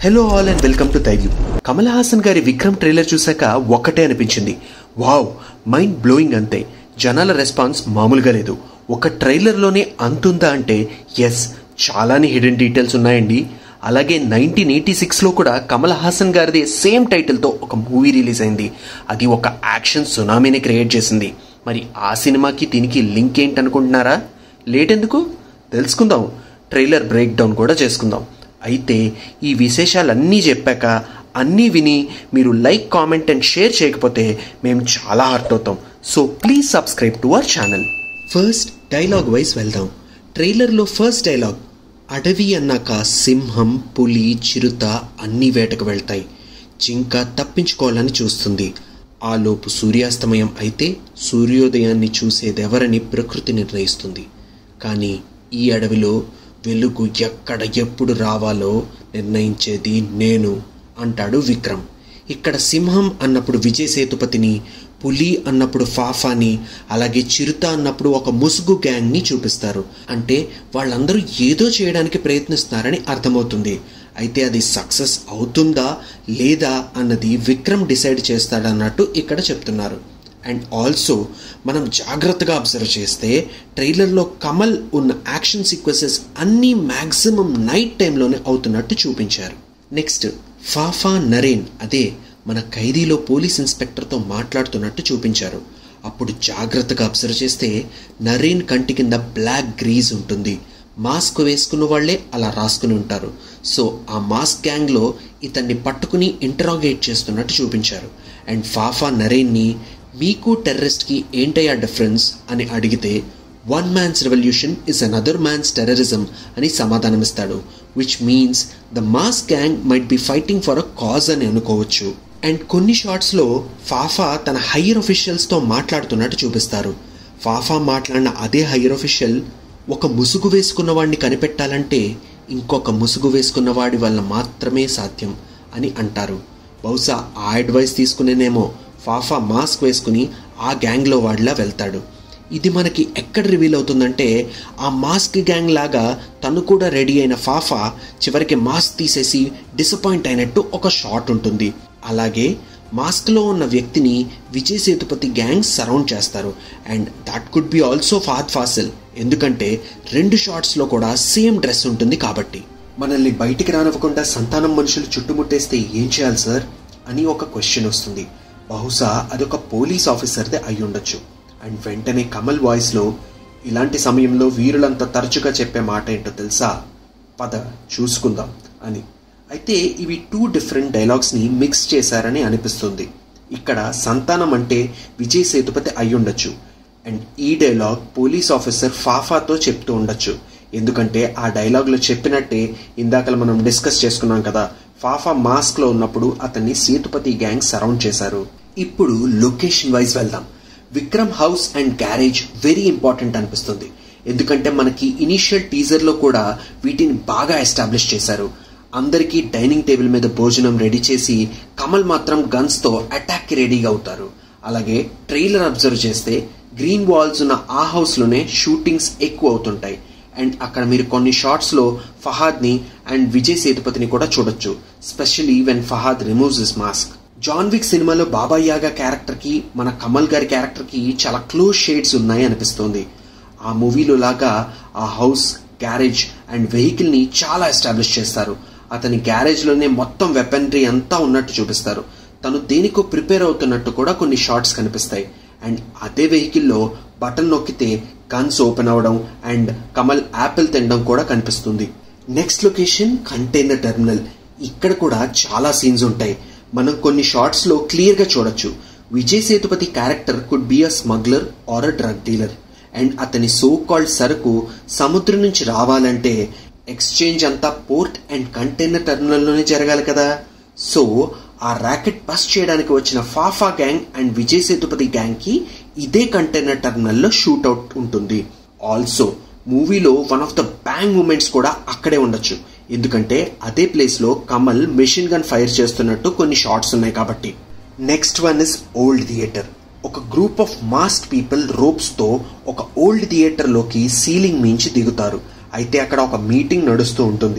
Hello all and welcome to తైవ్యూ కమల్ హాసన్ గారి Vikram trailer చూశాక ఒక్కటే అనిపించింది వావ్ మైండ్ బ్లోయింగ్ అంతే జనాల రెస్పాన్స్ మామూలుగా లేదు ఒక ట్రైలర్లోనే అంతుందా అంటే ఎస్ చాలానే హిడెన్ డీటెయిల్స్ ఉన్నాయండి అలాగే నైన్టీన్ ఎయిటీ సిక్స్లో కూడా కమల్ హాసన్ గారిది సేమ్ టైటిల్తో ఒక మూవీ రిలీజ్ అయింది అది ఒక యాక్షన్ సునామీని క్రియేట్ చేసింది మరి ఆ సినిమాకి దీనికి లింక్ ఏంటనుకుంటున్నారా లేటెందుకు తెలుసుకుందాం ట్రైలర్ బ్రేక్ డౌన్ కూడా చేసుకుందాం అయితే ఈ విశేషాలన్నీ చెప్పాక అన్నీ విని మీరు లైక్ కామెంట్ అండ్ షేర్ చేయకపోతే మేము చాలా హర్ట్ అవుతాం so please subscribe to our channel first dialogue wise వెళ్దాం ట్రైలర్లో ఫస్ట్ డైలాగ్ అడవి అన్నాక సింహం పులి చిరుత అన్ని వేటకు వెళ్తాయి జింక తప్పించుకోవాలని చూస్తుంది ఆలోపు సూర్యాస్తమయం అయితే సూర్యోదయాన్ని చూసేదెవరని ప్రకృతి నిర్ణయిస్తుంది కానీ ఈ అడవిలో వెలుగు ఎక్కడ ఎప్పుడు రావాలో నిర్ణయించేది నేను అంటాడు విక్రమ్ ఇక్కడ సింహం అన్నప్పుడు విజయ్ సేతుపతిని పులి అన్నప్పుడు ఫాఫాని అలాగే చిరుత అన్నప్పుడు ఒక ముసుగు గ్యాంగ్ని చూపిస్తారు అంటే వాళ్ళందరూ ఏదో చేయడానికి ప్రయత్నిస్తున్నారని అర్థమవుతుంది అయితే అది సక్సెస్ అవుతుందా లేదా అన్నది విక్రమ్ డిసైడ్ చేస్తాడన్నట్టు ఇక్కడ చెప్తున్నారు అండ్ ఆల్సో మనం జాగ్రత్తగా అబ్జర్వ్ చేస్తే ట్రైలర్లో కమల్ ఉన్న యాక్షన్ సీక్వెన్సెస్ అన్నీ మ్యాక్సిమం నైట్ టైంలోనే అవుతున్నట్టు చూపించారు నెక్స్ట్ ఫాఫా నరేన్ అదే మన ఖైదీలో పోలీస్ ఇన్స్పెక్టర్తో మాట్లాడుతున్నట్టు చూపించారు అప్పుడు జాగ్రత్తగా అబ్జర్వ్ చేస్తే నరేన్ కంటి కింద బ్లాక్ గ్రీజ్ ఉంటుంది మాస్క్ వేసుకున్న వాళ్ళే అలా రాసుకుని ఉంటారు సో ఆ మాస్క్ గ్యాంగ్లో ఇతన్ని పట్టుకుని ఇంటరాగేట్ చేస్తున్నట్టు చూపించారు అండ్ ఫాఫా నరేన్ని మీకు టెర్రరిస్ట్కి ఏంటయ్యా డిఫరెన్స్ అని అడిగితే one man's revolution is another man's terrorism అని సమాధానమిస్తాడు which means the mass gang might be fighting for a cause అని అనుకోవచ్చు అండ్ కొన్ని షార్ట్స్లో ఫాఫా తన హయ్యర్ ఒఫీషియల్స్తో మాట్లాడుతున్నట్టు చూపిస్తారు ఫాఫా మాట్లాడిన అదే హయ్యర్ ఒఫీషియల్ ఒక ముసుగు వేసుకున్న వాడిని కనిపెట్టాలంటే ఇంకొక ముసుగు వేసుకున్న వాడి వల్ల మాత్రమే సాధ్యం అని అంటారు బహుశా ఆ అడ్వైస్ తీసుకునేనేమో ఫాఫా మాస్క్ వేసుకుని ఆ గ్యాంగ్లో వాడిలా వెళ్తాడు ఇది మనకి ఎక్కడ రివీల్ అవుతుందంటే ఆ మాస్క్ గ్యాంగ్ లాగా తను కూడా రెడీ అయిన ఫాఫా చివరికి మాస్క్ తీసేసి డిసప్పాయింట్ అయినట్టు ఒక షాట్ ఉంటుంది అలాగే మాస్క్లో ఉన్న వ్యక్తిని విజయ్ సేతుపతి గ్యాంగ్ సరౌండ్ చేస్తారు and that could be also Fahadh Faasil ఎందుకంటే రెండు షార్ట్స్లో కూడా సేమ్ డ్రెస్ ఉంటుంది కాబట్టి మనల్ని బయటికి రానివ్వకుండా సంతానం మనుషులు చుట్టుముట్టేస్తే ఏం చేయాలి సార్ అని ఒక క్వశ్చన్ వస్తుంది బహుశా అదొక పోలీస్ ఆఫీసర్దే అయి ఉండొచ్చు అండ్ వెంటనే కమల్ వాయిస్లో ఇలాంటి సమయంలో వీరులంతా తరచుగా చెప్పే మాట ఏంటో తెలుసా పద చూసుకుందాం అని అయితే ఇవి టూ డిఫరెంట్ డైలాగ్స్ని మిక్స్ చేశారని అనిపిస్తుంది ఇక్కడ సంతానం అంటే విజయ్ సేతుపతి అయి ఉండొచ్చు అండ్ ఈ డైలాగ్ పోలీస్ ఆఫీసర్ ఫాఫాతో చెప్తూ ఉండొచ్చు ఎందుకంటే ఆ డైలాగ్లో చెప్పినట్టే ఇందాక మనం డిస్కస్ చేసుకున్నాం కదా ఫాఫా మాస్క్లో ఉన్నప్పుడు అతన్ని సేతుపతి గ్యాంగ్ సరౌండ్ చేశారు ఇప్పుడు లొకేషన్ వైజ్ వెళ్దాం Vikram house and garage very important అనిపిస్తుంది ఎందుకంటే మనకి ఇనిషియల్ టీజర్లో కూడా వీటిని బాగా ఎస్టాబ్లిష్ చేశారు అందరికీ డైనింగ్ టేబుల్ మీద భోజనం రెడీ చేసి కమల్ మాత్రం గన్స్తో అటాక్కి రెడీగా అవుతారు అలాగే ట్రైలర్ అబ్జర్వ్ చేస్తే గ్రీన్ వాల్స్ ఉన్న ఆ హౌస్లోనే షూటింగ్స్ ఎక్కువ అవుతుంటాయి అండ్ అక్కడ మీరు కొన్ని షార్ట్స్లో ఫహాద్ని అండ్ విజయ్ సేతుపతిని కూడా చూడొచ్చు specially when Fahadh removes his mask John Wick సినిమాలో బాబాయ్ యాగా క్యారెక్టర్కి మన కమల్ గారి క్యారెక్టర్కి చాలా క్లోజ్ షేడ్స్ ఉన్నాయి అనిపిస్తుంది ఆ మూవీలో లాగా ఆ హౌస్ గ్యారేజ్ అండ్ వెహికల్ని చాలా ఎస్టాబ్లిష్ చేస్తారు అతని గ్యారేజ్లోనే మొత్తం వెపనరీ అంతా ఉన్నట్టు చూపిస్తారు తను దేనికో ప్రిపేర్ అవుతున్నట్టు కూడా కొన్ని షార్ట్స్ కనిపిస్తాయి అండ్ అదే వెహికల్లో బటన్ నొక్కితే గన్స్ ఓపెన్ అవడం అండ్ కమల్ యాపిల్ తినడం కూడా కనిపిస్తుంది నెక్స్ట్ లొకేషన్ కంటైనర్ టెర్మినల్ ఇక్కడ కూడా చాలా సీన్స్ ఉంటాయి మనం కొన్ని షార్ట్స్ లో క్లియర్ గా చూడొచ్చు Vijay Sethupathi character could be a smuggler or a drug dealer and అతని సో కాల్డ్ సరుకు సముద్రం నుంచి రావాలంటే ఎక్స్చేంజ్ అంతా పోర్ట్ అండ్ కంటైనర్ టెర్మినల్లోనే జరగాలి కదా సో ఆ ర్యాకెట్ బస్ చేయడానికి వచ్చిన Fafa gang and Vijay Sethupathi gang కి ఇదే కంటైనర్ టెర్మినల్లో షూట్అవుట్ ఉంటుంది ఆల్సో మూవీలో one of the bang moments కూడా అక్కడే ఉండొచ్చు ఎందుకంటే అదే ప్లేస్ లో కమల్ మెషిన్ గన్ ఫైర్ చేస్తున్నట్టు కొన్ని షార్ట్స్ ఉన్నాయి కాబట్టి next one is old theatre ఒక group of mask people ropes తో ఒక ఓల్డ్ థియేటర్ లోకి సీలింగ్ మించి దిగుతారు అయితే అక్కడ ఒక మీటింగ్ నడుస్తూ ఉంటుంది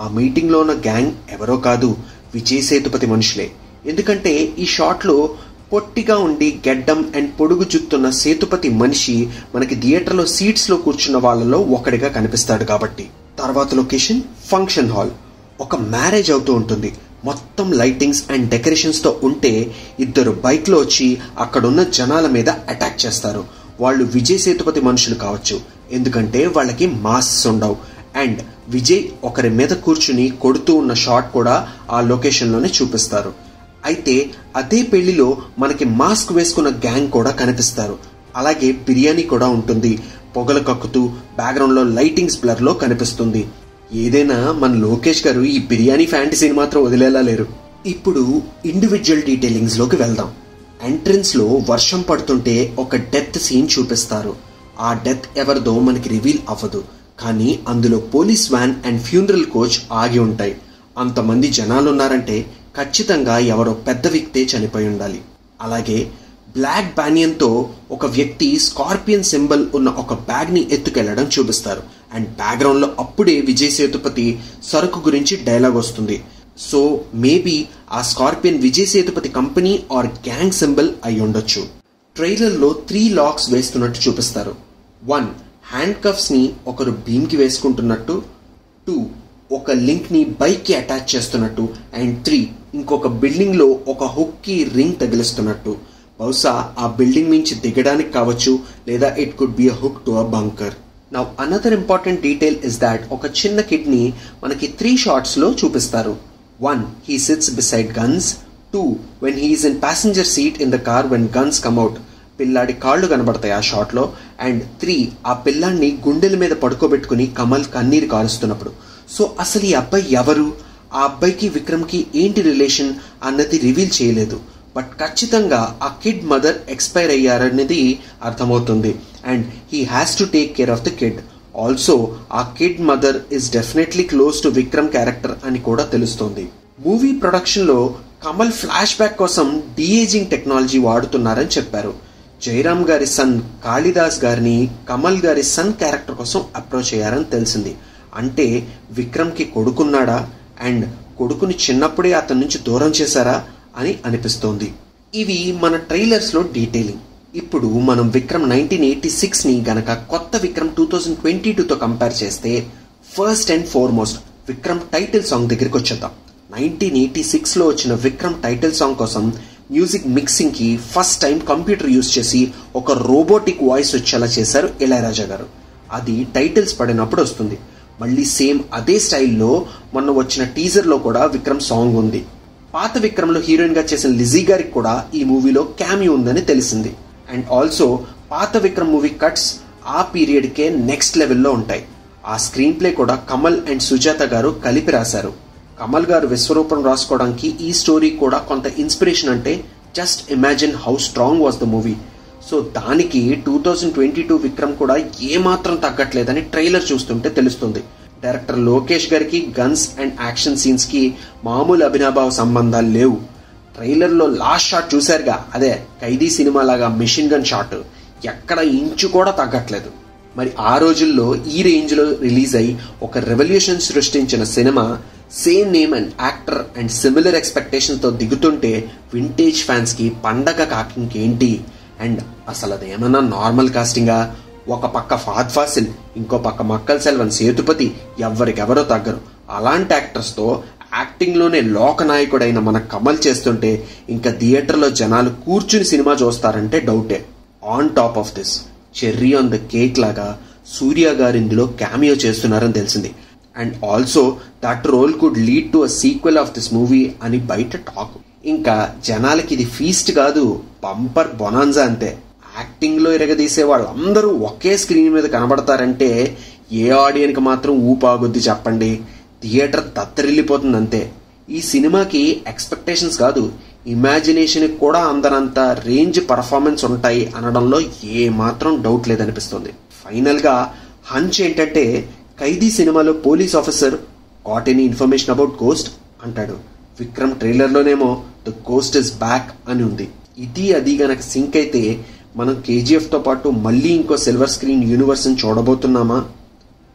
ఆ మీటింగ్లో ఉన్న గ్యాంగ్ ఎవరో కాదు విజయ్ సేతుపతి మనుషులే ఎందుకంటే ఈ షాట్లో పొట్టిగా ఉండి గెడ్డం అండ్ పొడుగు జుత్తున్న సేతుపతి మనిషి మనకి థియేటర్లో సీట్స్లో కూర్చున్న వాళ్ళలో ఒకడిగా కనిపిస్తాడు కాబట్టి తర్వాత లొకేషన్ ఫంక్షన్ హాల్ ఒక మ్యారేజ్ అవుతూ ఉంటుంది మొత్తం లైటింగ్స్ అండ్ డెకరేషన్స్ తో ఉంటే ఇద్దరు బైక్ లో వచ్చి అక్కడున్న జనాల మీద అటాక్ చేస్తారు వాళ్ళు విజయ్ సేతుపతి మనుషులు కావచ్చు ఎందుకంటే వాళ్ళకి మాస్క్స్ ఉండవు అండ్ విజయ్ ఒకరి మీద కూర్చుని కొడుతూ ఉన్న షాట్ కూడా ఆ లొకేషన్ లోనే చూపిస్తారు అయితే అదే పెళ్లిలో మనకి మాస్క్ వేసుకున్న గ్యాంగ్ కూడా కనిపిస్తారు అలాగే బిర్యానీ కూడా ఉంటుంది పొగలు కక్కుతూ బ్యాక్గ్రౌండ్ లో లైటింగ్స్ బ్లర్ లో కనిపిస్తుంది ఏదైనా మన లోకేష్ గారు ఈ బిర్యానీ ఫ్యాంటసీని మాత్రం వదిలేలా లేరు ఇప్పుడు ఇండివిజువల్ డీటెయిలింగ్స్ లోకి వెళ్దాం ఎంట్రన్స్ లో వర్షం పడుతుంటే ఒక డెత్ సీన్ చూపిస్తారు ఆ డెత్ ఎవరిదో మనకి రివీల్ అవ్వదు కానీ అందులో police van and funeral coach ఆగి ఉంటాయి అంతమంది జనాలు ఉన్నారంటే ఖచ్చితంగా ఎవరో పెద్ద వ్యక్తే చనిపోయి ఉండాలి అలాగే బ్లాక్ బ్యానియన్ తో ఒక వ్యక్తి స్కార్పియన్ సింబల్ ఉన్న ఒక బ్యాగ్ ని ఎత్తుకెళ్లడం చూపిస్తారు అండ్ బ్యాక్గ్రౌండ్ లో అప్పుడే విజయ్ సేతుపతి సరుకు గురించి డైలాగ్ వస్తుంది సో మేబీ ఆ scorpion Vijay Sethupathi company or gang symbol అయి ఉండొచ్చు ట్రైలర్ లో త్రీ లాక్స్ వేస్తున్నట్టు చూపిస్తారు వన్ హ్యాండ్ కఫ్స్ ని ఒకరు బీమ్ కి వేసుకుంటున్నట్టు టూ ఒక లింక్ ని బైక్ కి అటాచ్ చేస్తున్నట్టు అండ్ త్రీ ఇంకొక బిల్డింగ్ లో ఒక హుక్ కి రింగ్ తగిలిస్తున్నట్టు బహుశా ఆ బిల్డింగ్ నుంచి దిగడానికి కావచ్చు లేదా it could be a hook to a bunker now another important detail is that ఒక చిన్న కిడ్ ని మనకి త్రీ షార్ట్స్ లో చూపిస్తారు one he sits beside guns two when he's in passenger seat in the car when guns come out పిల్లాడి కాళ్ళు కనబడతాయి ఆ షాట్ లో అండ్ త్రీ ఆ పిల్లాడిని గుండెల మీద పడుకోబెట్టుకుని కమల్ కన్నీరు కారుస్తున్నప్పుడు సో అసలు ఈ అబ్బాయి ఎవరు ఆ అబ్బాయికి విక్రమ్కి ఏంటి రిలేషన్ అన్నది రివీల్ చేయలేదు బట్ ఖచ్చితంగా ఆ కిడ్ మదర్ ఎక్స్పైర్ అయ్యారనేది అర్థమవుతుంది and he has to take care of the kid also ఆ kid mother is definitely close to Vikram character అని కూడా తెలుస్తోంది మూవీ ప్రొడక్షన్ లో కమల్ ఫ్లాష్ బ్యాక్ కోసం డిఏజింగ్ టెక్నాలజీ వాడుతున్నారని చెప్పారు జయరామ్ గారి సన్ కాళిదాస్ గారిని కమల్ గారి సన్ క్యారెక్టర్ కోసం అప్రోచ్ అయ్యారని తెలిసింది అంటే విక్రమ్కి కొడుకున్నాడా అండ్ కొడుకుని చిన్నప్పుడే అతని నుంచి దూరం చేశారా అని అనిపిస్తోంది ఇవి మన ట్రైలర్స్ లో డీటెయిలింగ్ ఇప్పుడు మనం విక్రమ్ నైన్టీన్ ఎయిటీ సిక్స్ ని గనక కొత్త విక్రమ్ టూ థౌజండ్ ట్వంటీ టూతో కంపేర్ చేస్తే first and foremost Vikram title song దగ్గరికి వచ్చేద్దాం నైన్టీన్ ఎయిటీ సిక్స్ లో వచ్చిన విక్రమ్ టైటిల్ సాంగ్ కోసం మ్యూజిక్ మిక్సింగ్ కి ఫస్ట్ టైం కంప్యూటర్ యూజ్ చేసి ఒక రోబోటిక్ వాయిస్ వచ్చేలా చేశారు ఇళయరాజా గారు అది టైటిల్స్ పడినప్పుడు వస్తుంది మళ్ళీ సేమ్ అదే స్టైల్లో మొన్న వచ్చిన టీజర్ లో కూడా విక్రమ్ సాంగ్ ఉంది పాత విక్రమ్ లో హీరోయిన్ గా చేసిన లిజీ గారికి కూడా ఈ మూవీలో క్యామియో ఉందని తెలిసింది అండ్ ఆల్సో పాత విక్రమ్ మూవీ కట్స్ ఆ పీరియడ్ కే నెక్స్ట్ లెవెల్లో ఉంటాయి ఆ స్క్రీన్ ప్లే కూడా కమల్ అండ్ సుజాత గారు కలిపి రాశారు కమల్ గారు విశ్వరూపం రాసుకోవడానికి ఈ స్టోరీ కూడా కొంత ఇన్స్పిరేషన్ అంటే just imagine how strong was the movie so దానికి two thousand twenty two Vikram కూడా ఏమాత్రం తగ్గట్లేదని ట్రైలర్ చూస్తుంటే తెలుస్తుంది డైరెక్టర్ లోకేష్ గారికి గన్స్ అండ్ యాక్షన్ సీన్స్ కి మామూలు అభినభావ సంబంధాలు లేవు ట్రైలర్ లో లాస్ట్ షాట్ చూశారుగా అదే ఖైదీ సినిమా లాగా మిషన్ గన్ షాట్ ఎక్కడ ఇంచు కూడా తగ్గట్లేదు మరి ఆ రోజుల్లో ఈ రేంజ్ లో రిలీజ్ అయి ఒక రెవల్యూషన్ సృష్టించిన సినిమా same name and actor and similar expectation తో దిగుతుంటే వింటేజ్ ఫ్యాన్స్ కి పండగ కాకింకేంటి అండ్ అసలు అదేమన్నా నార్మల్ కాస్టింగా ఒక పక్క ఫాద్ ఫాసిల్ ఇంకో పక్క మక్కల్ సెల్వన్ సేతుపతి ఎవరికెవరో తగ్గరు అలాంటి యాక్టర్స్ తో యాక్టింగ్ లోనే లోకనాయకుడైన మన కమల్ చేస్తుంటే ఇంకా థియేటర్లో జనాలు కూర్చుని సినిమా చూస్తారంటే డౌటే on top of this cherry on the cake లాగా సూర్య గారు ఇందులో క్యామియో చేస్తున్నారని తెలిసింది and also that role could lead to a sequel of this movie అని బయట టాక్ ఇంకా జనాలకి ఇది ఫీస్ట్ కాదు బంపర్ బొనాన్జా అంతే యాక్టింగ్ లో ఎరగదీసే వాళ్ళందరూ ఒకే స్క్రీన్ మీద కనబడతారంటే ఏ ఆడియన్కి మాత్రం ఊపాగొద్ది చెప్పండి థియేటర్ దత్తరిల్లిపోతుంది అంతే ఈ సినిమాకి ఎక్స్పెక్టేషన్స్ కాదు ఇమాజినేషన్ కూడా అందరంత రేంజ్ పర్ఫార్మెన్స్ ఉంటాయి అనడంలో ఏ మాత్రం డౌట్ లేదనిపిస్తుంది ఫైనల్ గా హంచ్ ఏంటంటే ఖైదీ సినిమాలో police officer got any information about ghost అంటాడు విక్రమ్ ట్రైలర్ లోనేమో ద గోస్ట్ ఇస్ బ్యాక్ అని ఉంది ఇది అది గనక సింక్ అయితే మనం కేజీఎఫ్ తో పాటు మళ్ళీ ఇంకో సిల్వర్ స్క్రీన్ యూనివర్స్ ని చూడబోతున్నామా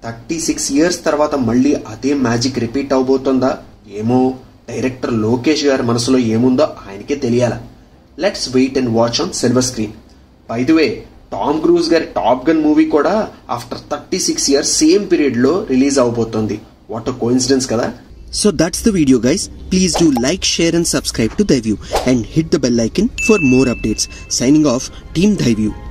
థర్టీ సిక్స్ ఇయర్స్ తర్వాత మళ్ళీ అదే మ్యాజిక్ రిపీట్ అవబోతుందా ఏమో డైరెక్టర్ లోకేష్ గారి మనసులో ఏముందో ఆయనకే తెలియాలా let's wait and watch on silver screen by the way Tom Cruise గారి టాప్ గన్ మూవీ కూడా after thirty six years same period లో రిలీజ్ అవబోతోంది వాట్ కోఇన్సిడెన్స్ కదా So that's the video guys. Please do like, share and subscribe to TheView and hit the bell icon for more updates. Signing off, Team TheView.